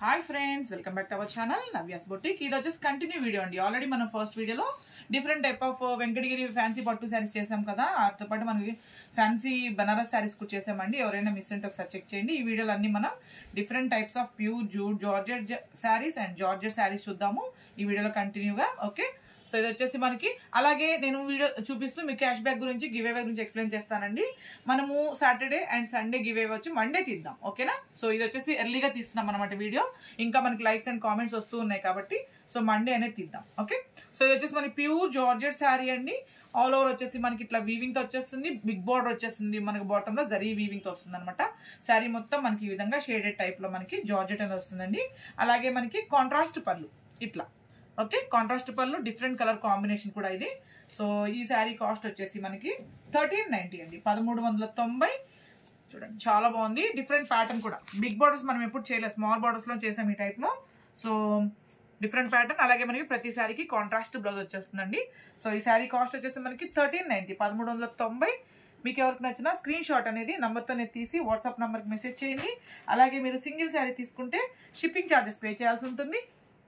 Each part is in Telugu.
hi friends welcome back to our channel Navya's boutique ఇది వచ్చేసి కంటిన్యూ వీడియో అండి ఆల్రెడీ మనం ఫస్ట్ వీడియోలో different type of Venkatagiri fancy పట్టు శారీస్ చేసాం కదా వాటితో పాటు మనకి ఫ్యాన్సీ బనారస్ శారీస్ కూడా చేసామండి ఎవరైనా మిస్ ఉంటే ఒకసారి చెక్ చేయండి ఈ వీడియోలో అన్ని మనం different types of pure jute georgette saris and georgette saris చూద్దాము ఈ వీడియోలో కంటిన్యూగా ఓకే సో ఇది వచ్చేసి మనకి అలాగే నేను వీడియో చూపిస్తూ మీ క్యాష్ బ్యాక్ గురించి గివ్ అవే గురించి ఎక్స్ప్లెయిన్ చేస్తానండి మనము Saturday and Sunday give away వచ్చి మండే తీద్దాం ఓకేనా సో ఇది వచ్చేసి ఎర్లీగా తీస్తున్నాం అనమాట వీడియో ఇంకా మనకి లైక్స్ అండ్ కామెంట్స్ వస్తూ ఉన్నాయి కాబట్టి సో మండే అనేది తీద్దాం ఓకే సో ఇది వచ్చేసి మనకి ప్యూర్ జార్జెట్ శారీ అండి ఆల్ ఓవర్ వచ్చేసి మనకి ఇట్లా వీవింగ్ తో వచ్చేస్తుంది బిగ్ బార్డర్ వచ్చేస్తుంది మనకి బాటమ్ లో జరీ వీవింగ్ తో వస్తుంది అనమాట శారీ మొత్తం మనకి ఈ విధంగా షేడెడ్ టైప్ లో మనకి జార్జెట్ అనేది వస్తుందండి అలాగే మనకి కాంట్రాస్ట్ పళ్ళు ఇట్లా ఓకే కాంట్రాస్ట్ పళ్ళు డిఫరెంట్ కలర్ కాంబినేషన్ కూడా ఇది సో ఈ శారీ కాస్ట్ వచ్చేసి మనకి థర్టీన్ నైన్టీ అండి పదమూడు వందల తొంభై చూడండి చాలా బాగుంది డిఫరెంట్ ప్యాటర్న్ కూడా బిగ్ బార్డర్స్ మనం ఎప్పుడు చేయలేదు స్మాల్ బార్డర్స్ లో చేసాం ఈ టైప్ లో సో డిఫరెంట్ ప్యాటర్న్ అలాగే మనకి ప్రతి శారీకి కాంట్రాస్ట్ బ్లౌజ్ వచ్చేస్తుందండి సో ఈ శారీ కాస్ట్ వచ్చేసి మనకి థర్టీన్ నైన్టీ పదమూడు వందల తొంభై మీకు ఎవరికి నచ్చిన స్క్రీన్ షాట్ అనేది నంబర్తోనే తీసి వాట్సాప్ నంబర్కి మెసేజ్ చేయండి అలాగే మీరు సింగిల్ శారీ తీసుకుంటే షిప్పింగ్ ఛార్జెస్ పే చేయాల్సి ఉంటుంది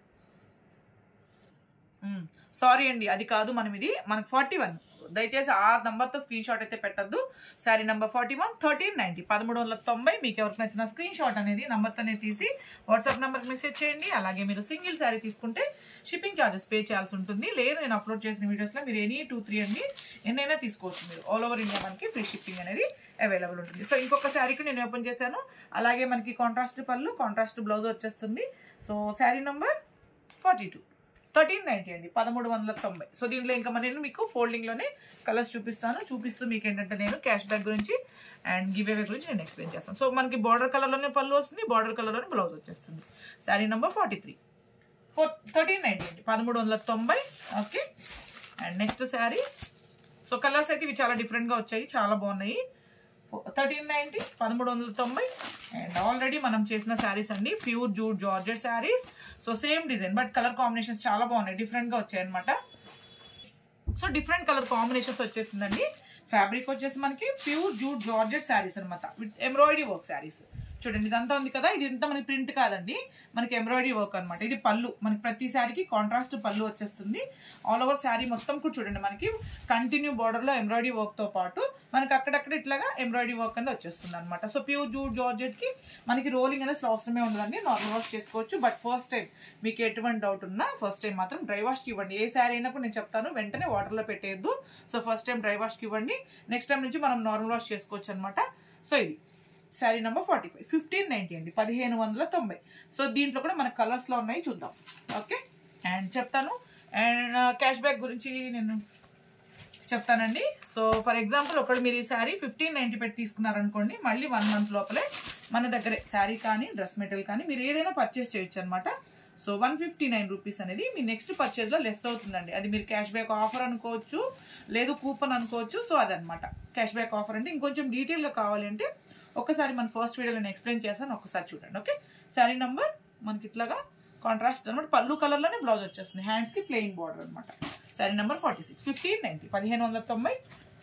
సారీ అండి అది కాదు మనం ఇది మనకి ఫార్టీ వన్ దయచేసి ఆ నంబర్తో స్క్రీన్ షాట్ అయితే పెట్టద్దు sari number forty one thirteen ninety పదమూడు వందల తొంభై మీకు ఎవరికి నచ్చిన స్క్రీన్ షాట్ అనేది నంబర్తోనే తీసి వాట్సాప్ నెంబర్కి మెసేజ్ చేయండి అలాగే మీరు సింగిల్ శారీ తీసుకుంటే షిప్పింగ్ ఛార్జెస్ పే చేయాల్సి ఉంటుంది లేదు నేను అప్లోడ్ చేసిన వీడియోస్లో మీరు ఎనీ టూ త్రీ అండి ఎన్నైనా తీసుకోవచ్చు మీరు ఆల్ ఓవర్ ఇండియా మనకి ఫ్రీ షిప్పింగ్ అనేది అవైలబుల్ ఉంటుంది సో ఇంకొక శారీకి నేను ఓపెన్ చేశాను అలాగే మనకి కాంట్రాస్ట్ పళ్ళు కాంట్రాస్ట్ బ్లౌజ్ వచ్చేస్తుంది so sari number forty two thirteen ninety అండి పదమూడు వందల తొంభై సో దీంట్లో ఇంకా నేను మీకు ఫోల్డింగ్లోనే కలర్స్ చూపిస్తాను చూపిస్తూ మీకు ఏంటంటే నేను క్యాష్ బ్యాక్ గురించి అండ్ గివ్ అవే గురించి నేను ఎక్స్ప్లెయిన్ చేస్తాను సో మనకి బార్డర్ కలర్లోనే పళ్ళు వస్తుంది బార్డర్ కలర్లోనే బ్లౌజ్ వచ్చేస్తుంది sari number forty three four thirteen ninety అండి పదమూడు వందల తొంభై okay and next sari so colours అయితే ఇవి చాలా డిఫరెంట్గా వచ్చాయి చాలా బాగున్నాయి థర్టీన్ నైన్టీ పదమూడు వందల తొంభై అండ్ ఆల్రెడీ మనం చేసిన శారీస్ అండి pure jute georgette saris so same design but colour combinations చాలా బాగున్నాయి డిఫరెంట్గా వచ్చాయి అనమాట సో డిఫరెంట్ కలర్ కాంబినేషన్స్ వచ్చేసిందండి ఫ్యాబ్రిక్ వచ్చేసి మనకి ప్యూర్ జూట్ జార్జెట్ శారీస్ అనమాట విత్ ఎంబ్రాయిడరీ వర్క్ శారీస్ చూడండి ఇదంతా ఉంది కదా ఇది ఇంత మనకి ప్రింట్ కాదండి మనకి ఎంబ్రాయిడరీ వర్క్ అనమాట ఇది పళ్ళు మనకి ప్రతి శారీకి కాంట్రాస్ట్ పళ్ళు వచ్చేస్తుంది ఆల్ ఓవర్ శారీ మొత్తం కూడా చూడండి మనకి కంటిన్యూ బార్డర్ లో ఎంబ్రాయిడరీ వర్క్ తో పాటు మనకి అక్కడక్కడ ఇట్లాగా ఎంబ్రాయిడరీ వర్క్ అనేది వచ్చేస్తుంది అనమాట సో ప్యూర్ జూట్ జార్జెట్ కి మనకి రోలింగ్ అనేది అవసరమే ఉండదండి నార్మల్ వాష్ చేసుకోవచ్చు బట్ ఫస్ట్ టైం మీకు ఎటువంటి డౌట్ ఉన్నా ఫస్ట్ టైం మాత్రం డ్రై వాష్కి ఇవ్వండి ఏ శారీ అయినా కూడా నేను చెప్తాను వెంటనే వాటర్లో పెట్టేయద్దు సో ఫస్ట్ టైం డ్రై వాష్కి ఇవ్వండి నెక్స్ట్ టైం నుంచి మనం నార్మల్ వాష్ చేసుకోవచ్చు అనమాట సో ఇది sari number forty five fifteen ninety అండి పదిహేను వందల తొంభై సో దీంట్లో కూడా మన కలర్స్లో ఉన్నాయి చూద్దాం ఓకే అండ్ చెప్తాను అండ్ క్యాష్ బ్యాక్ గురించి నేను చెప్తానండి సో ఫర్ ఎగ్జాంపుల్ ఒకటి మీరు ఈ శారీ ఫిఫ్టీన్ నైన్టీ పెట్టి తీసుకున్నారనుకోండి మళ్ళీ వన్ మంత్ లోపలే మన దగ్గరే శారీ కానీ డ్రెస్ మెటీరియల్ కానీ మీరు ఏదైనా పర్చేస్ చేయొచ్చు అనమాట so one fifty nine rupees అనేది మీ నెక్స్ట్ పర్చేజ్లో లెస్ అవుతుందండి అది మీరు క్యాష్ బ్యాక్ ఆఫర్ అనుకోవచ్చు లేదు కూపన్ అనుకోవచ్చు సో అదనమాట క్యాష్ బ్యాక్ ఆఫర్ అంటే ఇంకొంచెం డీటెయిల్గా కావాలి అంటే ఒకసారి మన ఫస్ట్ వీడియోలో నేను ఎక్స్ప్లెయిన్ చేస్తాను ఒకసారి చూడండి ఓకే శారీ నంబర్ మనకి ఇట్లాగా కాంట్రాస్ట్ అనమాట పళ్ళు కలర్లోనే బ్లౌజ్ వచ్చేస్తుంది హ్యాండ్స్కి ప్లెయిన్ బార్డర్ అనమాట sari number forty six fifteen ninety పదిహేను వందల తొంభై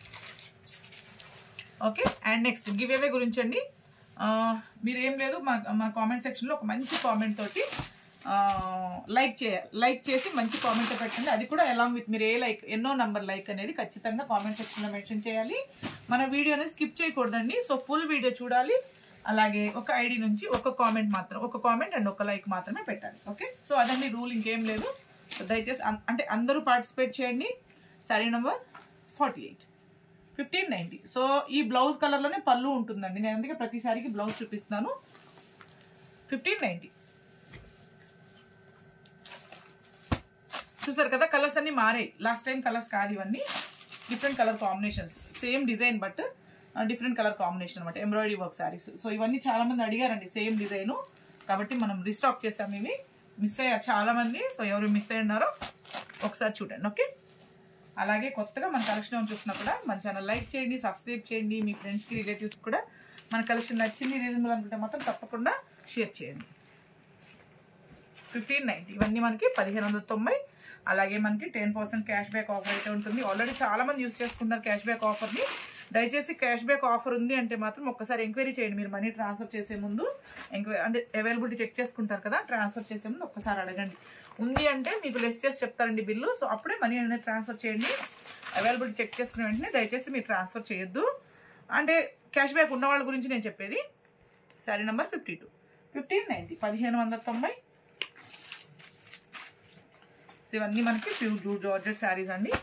okay and next give away గురించి అండి మీరు ఏం లేదు మన మన కామెంట్ సెక్షన్లో ఒక మంచి కామెంట్ తోటి లైక్ చేయ లైక్ చేసి మంచి కామెంట్ పెట్టండి అది కూడా ఎలాంగ్ విత్ మీరు ఏ లైక్ ఎన్నో నంబర్ లైక్ అనేది ఖచ్చితంగా కామెంట్ సెక్షన్లో మెన్షన్ చేయాలి మన వీడియోని స్కిప్ చేయకూడదండి సో ఫుల్ వీడియో చూడాలి అలాగే ఒక ఐడి నుంచి ఒక కామెంట్ మాత్రం ఒక కామెంట్ అండ్ ఒక లైక్ మాత్రమే పెట్టాలి ఓకే సో అదండి రూల్ ఇంకేం లేదు దయచేసి అంటే అందరూ పార్టిసిపేట్ చేయండి sari number forty eight fifteen ninety so ఈ బ్లౌజ్ కలర్లోనే పళ్ళు ఉంటుందండి నేను అందుకే ప్రతిసారికి బ్లౌజ్ చూపిస్తున్నాను ఫిఫ్టీన్ నైంటీ చూసారు కదా కలర్స్ అన్ని మారాయి లాస్ట్ టైం కలర్స్ కాదు ఇవన్నీ different colour combinations same design but different colour combination అనమాట ఎంబ్రాయిడరీ వర్క్ శారీస్ సో ఇవన్నీ చాలా మంది అడిగారండి సేమ్ డిజైన్ కాబట్టి మనం రీస్టాక్ చేసాం ఇవి మిస్ అయ్యారు చాలా మంది సో ఎవరు మిస్ అయ్యి ఉన్నారో ఒకసారి చూడండి ఓకే అలాగే కొత్తగా మన కలెక్షన్ చూస్తున్నా కూడా మన ఛానల్ లైక్ చేయండి సబ్స్క్రైబ్ చేయండి మీ ఫ్రెండ్స్కి రిలేటివ్స్ కూడా మన కలెక్షన్ నచ్చింది రీజనబుల్ అనుకుంటే మాత్రం తప్పకుండా షేర్ చేయండి ఫిఫ్టీన్ నైన్టీ ఇవన్నీ మనకి పదిహేను వందల తొంభై అలాగే మనకి ten percent cash back offer అయితే ఉంటుంది ఆల్రెడీ చాలా మంది యూస్ చేసుకున్నారు క్యాష్ బ్యాక్ ఆఫర్ని దయచేసి క్యాష్ బ్యాక్ ఆఫర్ ఉంది అంటే మాత్రం ఒక్కసారి ఎంక్వైరీ చేయండి మీరు మనీ ట్రాన్స్ఫర్ చేసే ముందు ఎంక్వైరీ అంటే అవైలబిలిటీ చెక్ చేసుకుంటారు కదా ట్రాన్స్ఫర్ చేసే ముందు ఒక్కసారి అడగండి ఉంది అంటే మీకు లెస్ చేసి చెప్తారండి బిల్లు సో అప్పుడే మనీ అనేది ట్రాన్స్ఫర్ చేయండి అవైలబిలిటీ చెక్ చేసుకున్న వెంటనే దయచేసి మీరు ట్రాన్స్ఫర్ చేయొద్దు అంటే క్యాష్ బ్యాక్ ఉన్న వాళ్ళ గురించి నేను చెప్పేది sari number fifty two fifteen ninety పదిహేను వందల తొంభై సో ఇవన్నీ మనకి ప్యూర్ జూ జార్జెట్ శారీస్ అండి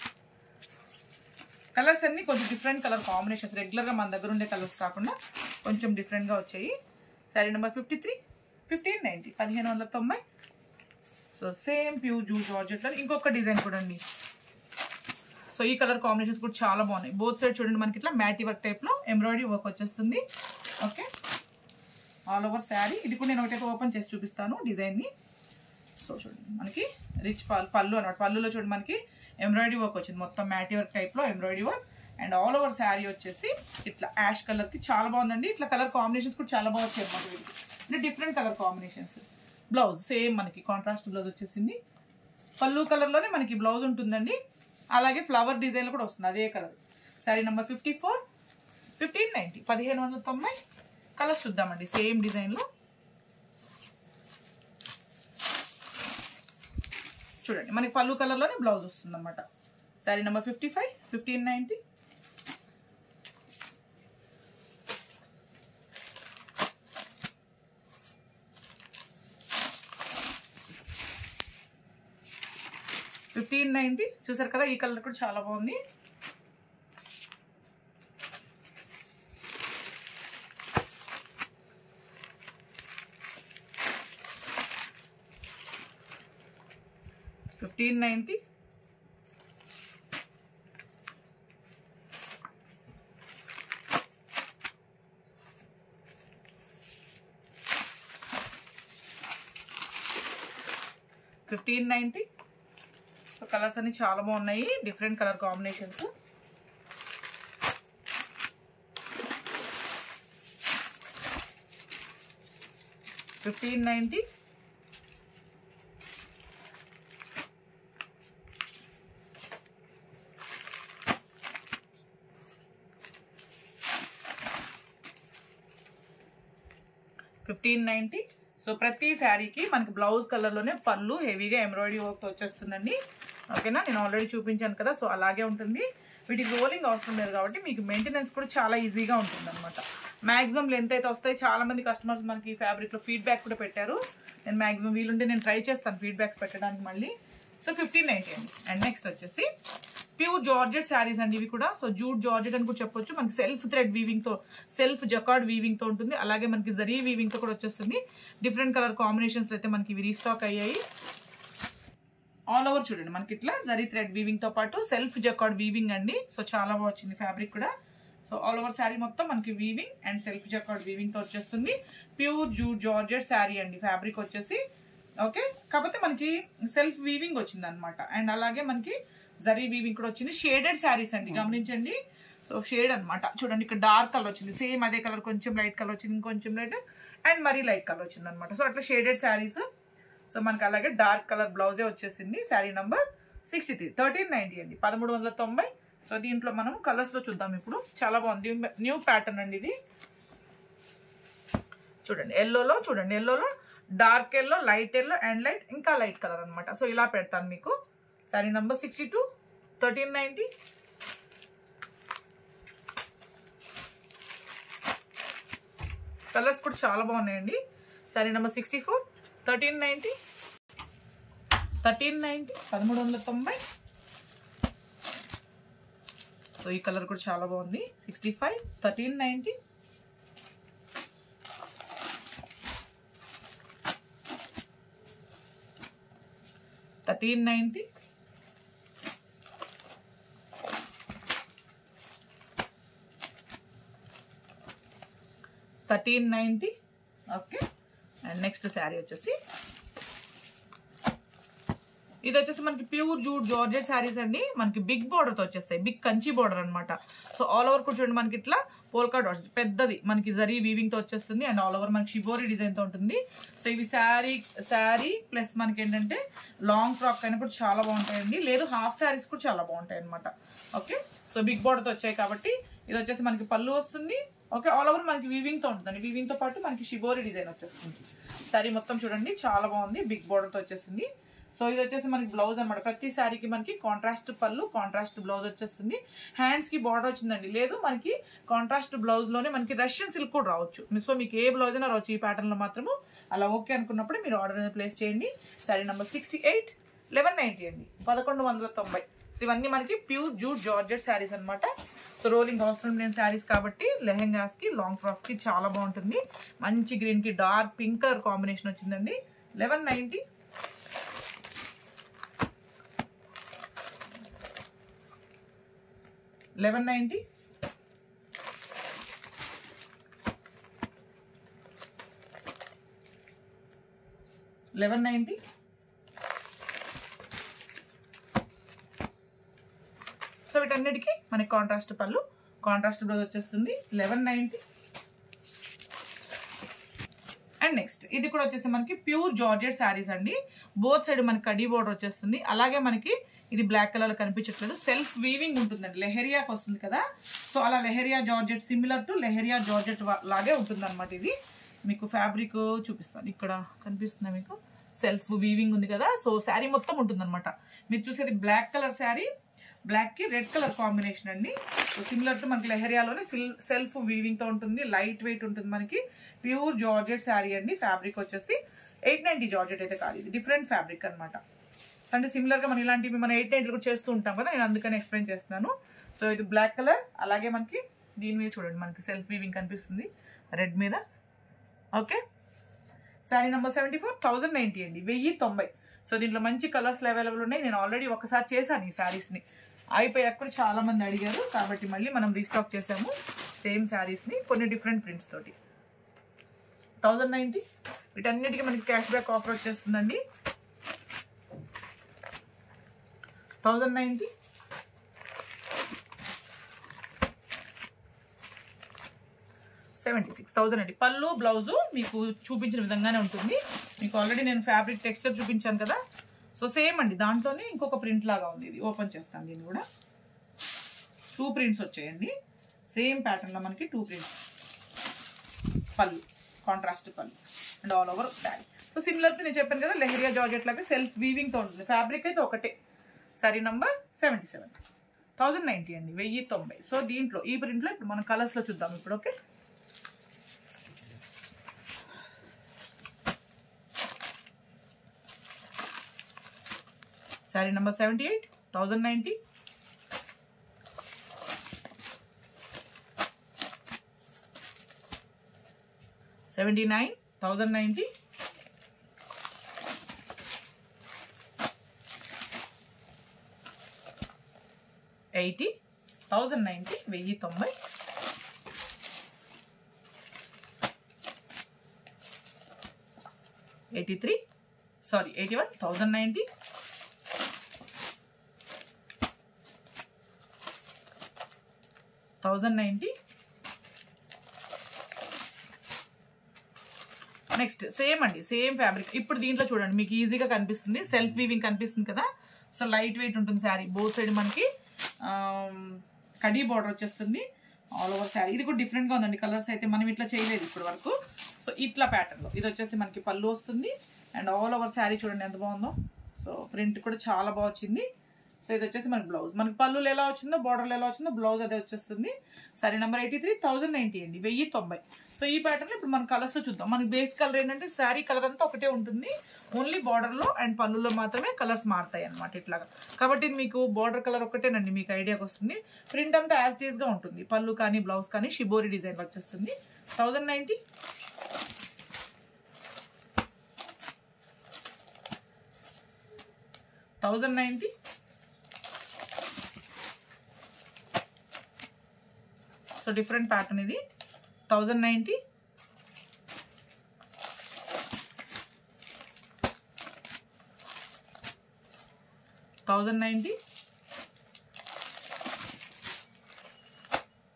కలర్స్ అన్ని కొంచెం డిఫరెంట్ కలర్ కాంబినేషన్స్ రెగ్యులర్గా మన దగ్గర ఉండే కలర్స్ కాకుండా కొంచెం డిఫరెంట్గా వచ్చాయి sari number fifty three fifteen ninety పదిహేను వందల తొంభై సో సేమ్ ప్యూర్ జూ జార్జెట్లో ఇంకొక డిజైన్ కూడా అండి సో ఈ కలర్ కాంబినేషన్స్ కూడా చాలా బాగున్నాయి బోత్ సైడ్ చూడండి మనకి ఇట్లా మ్యాటీ వర్క్ టైప్లో ఎంబ్రాయిడరీ వర్క్ వచ్చేస్తుంది ఓకే ఆల్ ఓవర్ శారీ ఇది కూడా నేను ఒకటైతే ఓపెన్ చేసి చూపిస్తాను డిజైన్ని సో చూడండి మనకి రిచ్ పల్ పళ్ళు అనమాట పళ్ళులో చూడండి మనకి ఎంబ్రాయిడరీ వర్క్ వచ్చింది మొత్తం మ్యాటీ వర్క్ టైప్లో embroidery work and all over sari వచ్చేసి ఇట్లా యాష్ కలర్కి చాలా బాగుందండి ఇట్లా కలర్ కాంబినేషన్స్ కూడా చాలా బాగా వచ్చాయి అన్నమాట వీటికి అంటే different colour combinations blouse same మనకి కాంట్రాస్ట్ బ్లౌజ్ వచ్చేసింది పళ్ళు కలర్లోనే మనకి బ్లౌజ్ ఉంటుందండి అలాగే ఫ్లవర్ డిజైన్ కూడా వస్తుంది అదే colour sari number fifty four fifteen ninety పదిహేను వందల తొంభై కలర్స్ చూద్దామండి సేమ్ డిజైన్లో చూడండి మనకి పళ్ళు కలర్లోనే బ్లౌజ్ వస్తుంది అనమాట sari number fifty five fifteen ninety fifteen ninety చూసారు కదా ఈ కలర్ కూడా చాలా బాగుంది fifteen ninety fifteen ninety so colours అన్ని చాలా బాగున్నాయి different colour combinations fifteen ninety fifteen ninety so ప్రతి శారీకి మనకి బ్లౌజ్ కలర్లోనే పళ్ళు హెవీగా ఎంబ్రాయిడరీ వర్క్ వచ్చేస్తుందండి ఓకేనా నేను ఆల్రెడీ చూపించాను కదా సో అలాగే ఉంటుంది వీటికి రోలింగ్ అవసరం లేదు కాబట్టి మీకు మెయింటెనెన్స్ కూడా చాలా ఈజీగా ఉంటుంది అనమాట మ్యాక్సిమం లెంత్ అయితే వస్తాయి చాలా మంది కస్టమర్స్ మనకి ఫ్యాబ్రిక్లో ఫీడ్బ్యాక్ కూడా పెట్టారు నేను మ్యాక్సిమం వీలుంటే నేను ట్రై చేస్తాను ఫీడ్బ్యాక్స్ పెట్టడానికి మళ్ళీ సో ఫిఫ్టీన్ నైంటీ అండి అండ్ నెక్స్ట్ వచ్చేసి ప్యూర్ జార్జెట్ శారీస్ అండి ఇవి కూడా సో జూట్ జార్జెట్ అని కూడా చెప్పొచ్చు మనకి సెల్ఫ్ థ్రెడ్ వీవింగ్ తో సెల్ఫ్ జకార్డ్ వీవింగ్ తో ఉంటుంది అలాగే మనకి జరీ వీవింగ్ తో కూడా వచ్చేస్తుంది డిఫరెంట్ కలర్ కాంబినేషన్స్ అయితే మనకి ఇవి రీస్టాక్ అయ్యాయి ఆల్ ఓవర్ చూడండి మనకి ఇట్లా జరీ థ్రెడ్ వీవింగ్ తో పాటు సెల్ఫ్ జకార్డ్ వీవింగ్ అండి సో చాలా బాగా వచ్చింది ఫ్యాబ్రిక్ కూడా సో ఆల్ ఓవర్ శారీ మొత్తం మనకి weaving and self jacquard weaving తో వచ్చేస్తుంది ప్యూర్ జూట్ జార్జెట్ శారీ అండి ఫ్యాబ్రిక్ వచ్చేసి ఓకే కాకపోతే మనకి సెల్ఫ్ వీవింగ్ వచ్చింది అనమాట అండ్ అలాగే మనకి జరీ వీవింగ్ కూడా వచ్చింది షేడెడ్ శారీస్ అండి గమనించండి సో షేడ్ అన్నమాట చూడండి ఇక్కడ డార్క్ కలర్ వచ్చింది సేమ్ అదే కలర్ కొంచెం లైట్ కలర్ వచ్చింది ఇంకొంచెం లైట్ అండ్ మరీ లైట్ కలర్ వచ్చింది అనమాట సో అట్లా షేడెడ్ శారీస్ సో మనకి అలాగే డార్క్ కలర్ బ్లౌజే వచ్చేసింది sari number sixty three thirteen ninety అండి పదమూడు వందల తొంభై సో దీంట్లో మనం కలర్స్ లో చూద్దాం ఇప్పుడు చాలా బాగుంది న్యూ ప్యాటర్న్ అండి ఇది చూడండి ఎల్లోలో చూడండి ఎల్లోలో dark yellow light yellow and light ఇంకా లైట్ కలర్ అనమాట సో ఇలా పెడతాను మీకు sari number sixty two thirteen ninety colours కూడా చాలా బాగున్నాయండి sari number sixty four thirteen ninety thirteen ninety పదమూడు వందల తొంభై సో ఈ కలర్ కూడా చాలా బాగుంది sixty five thirteen ninety thirteen ninety thirteen ninety okay and next sari వచ్చేసి ఇది వచ్చేసి మనకి ప్యూర్ జూట్ జార్జెట్ శారీస్ అండి మనకి బిగ్ తో వచ్చేస్తాయి బిగ్ కంచి బోర్డర్ అన్నమాట సో ఆల్ ఓవర్ కూడా చూడండి మనకి ఇట్లా పోల్కా డాట్స్ పెద్దది మనకి జరీ వీవింగ్ తో వచ్చేస్తుంది అండ్ ఆల్ ఓవర్ మనకి షిబోరి డిజైన్ తో ఉంటుంది సో ఇవి శారీ శారీ ప్లస్ మనకి ఏంటంటే లాంగ్ ఫ్రాక్ అయినా కూడా చాలా బాగుంటాయండి లేదు హాఫ్ శారీస్ కూడా చాలా బాగుంటాయి అనమాట ఓకే సో బిగ్ తో వచ్చాయి కాబట్టి ఇది వచ్చేసి మనకి పళ్ళు వస్తుంది ఓకే ఆల్ ఓవర్ మనకి వీవింగ్ తో ఉంటుందండి వీవింగ్ తో పాటు మనకి షిబోరి డిజైన్ వచ్చేస్తుంది శారీ మొత్తం చూడండి చాలా బాగుంది బిగ్ బోర్డర్ తో వచ్చేసింది సో ఇది వచ్చేసి మనకి బ్లౌజ్ అనమాట ప్రతి శారీకి మనకి కాంట్రాస్ట్ పళ్ళు కాంట్రాస్ట్ బ్లౌజ్ వచ్చేస్తుంది హ్యాండ్స్ కి బార్డర్ వచ్చిందండి లేదు మనకి కాంట్రాస్ట్ బ్లౌజ్ లోనే మనకి రష్యన్ సిల్క్ కూడా రావచ్చు సో మీకు ఏ బ్లౌజ్ అయినా రావచ్చు ఈ ప్యాటర్న్ లో మాత్రము అలా ఓకే అనుకున్నప్పుడు మీరు ఆర్డర్ అనేది ప్లేస్ చేయండి sari number sixty eight eleven ninety అండి పదకొండు వందల తొంభై సో ఇవన్నీ మనకి ప్యూర్ జూట్ జార్జెట్ శారీస్ అనమాట సో రోలింగ్ అవసరం లేని శారీస్ కాబట్టి లెహెంగాస్ కి లాంగ్ ఫ్రాక్ కి చాలా బాగుంటుంది మంచి గ్రీన్ కి డార్క్ పింక్ కలర్ కాంబినేషన్ వచ్చిందండి eleven ninety eleven ninety eleven ninety so వీటన్నిటికీ మనకి కాంట్రాస్ట్ పళ్ళు కాంట్రాస్ట్ బ్లౌజ్ వచ్చేస్తుంది లెవెన్ నైంటీ అండ్ నెక్స్ట్ ఇది కూడా వచ్చేసి మనకి ప్యూర్ జార్జెట్ శారీస్ అండి బోత్ సైడ్ మనకి కడీ బోర్డర్ వచ్చేస్తుంది అలాగే మనకి ఇది బ్లాక్ కలర్ కనిపించట్లేదు సెల్ఫ్ వీవింగ్ ఉంటుందండి లెహరియాకి వస్తుంది కదా సో అలా leheriya georgette similar to leheriya georgette లాగే ఉంటుంది అనమాట ఇది మీకు ఫ్యాబ్రిక్ చూపిస్తాను ఇక్కడ కనిపిస్తుంది మీకు సెల్ఫ్ వీవింగ్ ఉంది కదా సో శారీ మొత్తం ఉంటుంది మీరు చూసేది బ్లాక్ కలర్ శారీ బ్లాక్ కి రెడ్ కలర్ కాంబినేషన్ అండి సో సిమిలర్ టు మనకి లెహరియాలోనే సెల్ఫ్ వీవింగ్ తో ఉంటుంది లైట్ వెయిట్ ఉంటుంది మనకి ప్యూర్ జార్జెట్ శారీ అండి ఫ్యాబ్రిక్ వచ్చేసి ఎయిట్ నైన్టీ జార్జెట్ అయితే కాదు ఇది డిఫరెంట్ ఫ్యాబ్రిక్ అనమాట అంటే సిమిలర్ గా మనం ఇలాంటివి మనం ఎయిట్ నైన్టీ కూడా చేస్తూ ఉంటాం కదా నేను అందుకని ఎక్స్ప్లెయిన్ చేస్తున్నాను సో ఇది బ్లాక్ కలర్ అలాగే మనకి దీని మీద చూడండి మనకి సెల్ఫ్ వీవింగ్ కనిపిస్తుంది రెడ్ మీద okay sari number seventy four thousand ninety అండి వెయ్యి తొంభై సో దీంట్లో మంచి కలర్స్ అవైలబుల్ ఉన్నాయి నేను ఆల్రెడీ ఒకసారి చేశాను ఈ శారీస్ని అయిపోయాక కూడా చాలా మంది అడిగారు కాబట్టి మళ్ళీ మనం రీస్టాక్ చేసాము సేమ్ శారీస్ని కొన్ని డిఫరెంట్ ప్రింట్స్ తోటి థౌజండ్ నైంటీ వీటన్నిటికీ మనకి క్యాష్ బ్యాక్ ఆఫర్ వచ్చేస్తుందండి thousand ninety seventy six thousand అండి పళ్ళు బ్లౌజు మీకు చూపించిన విధంగానే ఉంటుంది మీకు ఆల్రెడీ నేను ఫ్యాబ్రిక్ టెక్స్చర్ చూపించాను కదా సో సేమ్ అండి దాంట్లోనే ఇంకొక ప్రింట్ లాగా ఉంది ఇది ఓపెన్ చేస్తాను దీన్ని కూడా టూ ప్రింట్స్ వచ్చాయండి సేమ్ ప్యాటర్న్లో మనకి టూ ప్రింట్స్ పళ్ళు కాంట్రాస్ట్ పళ్ళు and all over sari so similar నేను చెప్పాను కదా లెహరియా జార్జెట్ లాగా సెల్ఫ్ వీవింగ్తో ఉంటుంది ఫ్యాబ్రిక్ అయితే ఒకటే sari number seventy seven thousand ninety అండి వెయ్యి తొంభై సో దీంట్లో ఈ ప్రింట్లో ఇప్పుడు మనం కలర్స్లో చూద్దాం ఇప్పుడు okay sari number seventy eight thousand ninety seventy nine thousand ninety eighty thousand ninety వెయ్యి తొంభై eighty three sorry eighty one thousand ninety thousand ninety next same అండి సేమ్ ఫ్యాబ్రిక్ ఇప్పుడు దీంట్లో చూడండి మీకు ఈజీగా కనిపిస్తుంది సెల్ఫ్ వీవింగ్ కనిపిస్తుంది కదా సో లైట్ వెయిట్ ఉంటుంది శారీ బోత్ సైడ్ మనకి కడీ బార్డర్ వచ్చేస్తుంది ఆల్ ఓవర్ శారీ ఇది కూడా డిఫరెంట్గా ఉందండి కలర్స్ అయితే మనం ఇట్లా చేయలేదు ఇప్పటి వరకు సో ఇట్లా ప్యాటర్న్లో ఇది వచ్చేసి మనకి పళ్ళు వస్తుంది అండ్ ఆల్ ఓవర్ శారీ చూడండి ఎంత బాగుందో సో ప్రింట్ కూడా చాలా బాగా వచ్చింది సో ఇది వచ్చేసి మనకి బ్లౌజ్ మనకి పళ్ళులు ఎలా వచ్చిందో బార్డర్లు ఎలా వచ్చిందో బ్లౌజ్ అదే వచ్చేస్తుంది sari number eighty three thousand ninety అండి వెయ్యి తొంభై సో ఈ ప్యాటర్న్ ఇప్పుడు మన కలర్స్ చూద్దాం మనకి బేస్ కలర్ ఏంటంటే శారీ కలర్ అంతా ఒకటే ఉంటుంది ఓన్లీ బార్డర్లో అండ్ పళ్ళులో మాత్రమే కలర్స్ మారుతాయి అనమాట ఇట్లాగా కాబట్టి ఇది మీకు బార్డర్ కలర్ ఒకటేనండి మీకు ఐడియాకి వస్తుంది ప్రింట్ అంతా యాజ్ గా ఉంటుంది పళ్ళు కానీ బ్లౌజ్ కానీ షిబోరి డిజైన్లో వచ్చేస్తుంది thousand ninety thousand ninety so different pattern ఇది thousand ninety thousand ninety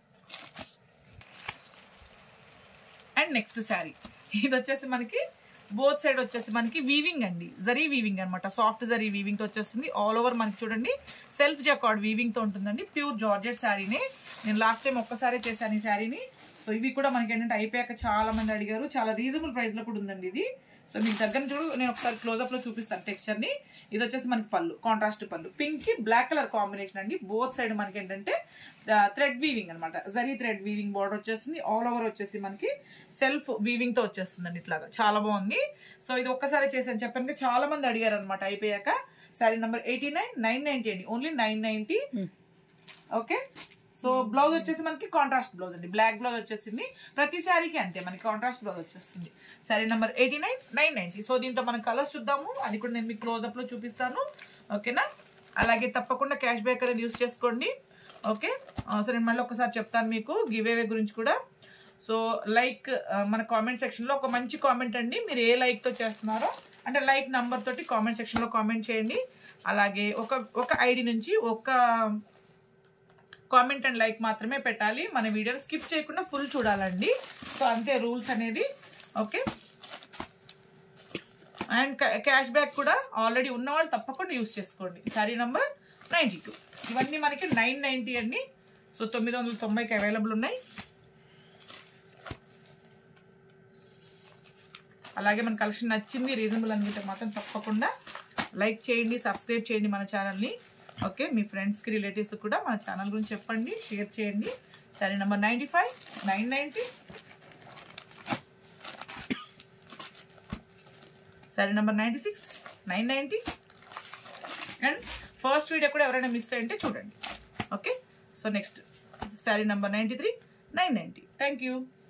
and next sari ఇది వచ్చేసి మనకి బోత్ సైడ్ వచ్చేసి మనకి వీవింగ్ అండి జరీ వీవింగ్ అనమాట సాఫ్ట్ జరీ వీవింగ్ తో వచ్చేస్తుంది ఆల్ ఓవర్ మనకి చూడండి సెల్ఫ్ జకార్డ్ వీవింగ్ తో ఉంటుందండి ప్యూర్ జార్జెట్ శారీని నేను లాస్ట్ టైం ఒక్కసారి చేశాను ఈ శారీని సో ఇవి కూడా మనకి ఏంటంటే అయిపోయాక చాలా మంది అడిగారు చాలా రీజనబుల్ ప్రైస్ లో కూడా ఉందండి ఇది సో మీకు దగ్గర చూడు నేను ఒకసారి క్లోజ్అప్ లో చూపిస్తాను టెక్స్చర్ ని ఇది వచ్చేసి మనకి పళ్ళు కాంట్రాస్ట్ పళ్ళు పింక్ కి బ్లాక్ కలర్ కాంబినేషన్ అండి బోత్ సైడ్ మనకి ఏంటంటే థ్రెడ్ వీవింగ్ అనమాట జరీ థ్రెడ్ వీవింగ్ బార్డర్ వచ్చేస్తుంది ఆల్ ఓవర్ వచ్చేసి మనకి సెల్ఫ్ వీవింగ్ తో వచ్చేస్తుందండి ఇట్లాగా చాలా బాగుంది సో ఇది ఒక్కసారి చేశాను చెప్పాను కదా, చాలా మంది అడిగారు అనమాట అయిపోయాక sari number eighty nine nine ninety అండి only nine ninety okay so blouse వచ్చేసి మనకి కాంట్రాస్ట్ బ్లౌజ్ అండి బ్లాక్ బ్లౌజ్ వచ్చేసింది ప్రతి శారీకి అంతే మనకి కాంట్రాస్ట్ బ్లౌజ్ వచ్చేస్తుంది sari number eighty nine nine ninety so దీంట్లో మనం కలర్స్ చూద్దాము అది కూడా నేను మీకు క్లోజ్అప్ లో చూపిస్తాను ఓకేనా అలాగే తప్పకుండా క్యాష్ బ్యాక్ అనేది యూస్ చేసుకోండి ఓకే ఆ, సో నేను మళ్ళీ ఒకసారి చెప్తాను మీకు గివ్ అవే గురించి కూడా సో లైక్ మన కామెంట్ సెక్షన్లో ఒక మంచి కామెంట్ అండి మీరు ఏ లైక్తో చేస్తున్నారో అంటే లైక్ నంబర్ తోటి కామెంట్ సెక్షన్లో కామెంట్ చేయండి అలాగే ఒక ఒక ఐడి నుంచి ఒక కామెంట్ అండ్ లైక్ మాత్రమే పెట్టాలి మన వీడియోని స్కిప్ చేయకుండా ఫుల్ చూడాలండి సో అంతే రూల్స్ అనేది ఓకే అండ్ క్యాష్ బ్యాక్ కూడా ఆల్రెడీ ఉన్న వాళ్ళు తప్పకుండా యూస్ చేసుకోండి సారీ నంబర్ నైంటీ టూ ఇవన్నీ మనకి నైన్ నైంటీ అండి సో తొమ్మిది వందల తొంభైకి అవైలబుల్ ఉన్నాయి అలాగే మన కలెక్షన్ నచ్చింది రీజనబుల్ అనుకుంటే మాత్రం తప్పకుండా లైక్ చేయండి సబ్స్క్రైబ్ చేయండి మన ఛానల్ని ఓకే మీ ఫ్రెండ్స్కి రిలేటివ్స్ కూడా మన ఛానల్ గురించి చెప్పండి షేర్ చేయండి sari number ninety five nine ninety sari number ninety six nine ninety and first video కూడా ఎవరైనా మిస్ అయ్యింటే చూడండి okay so next sari number ninety three nine ninety thank you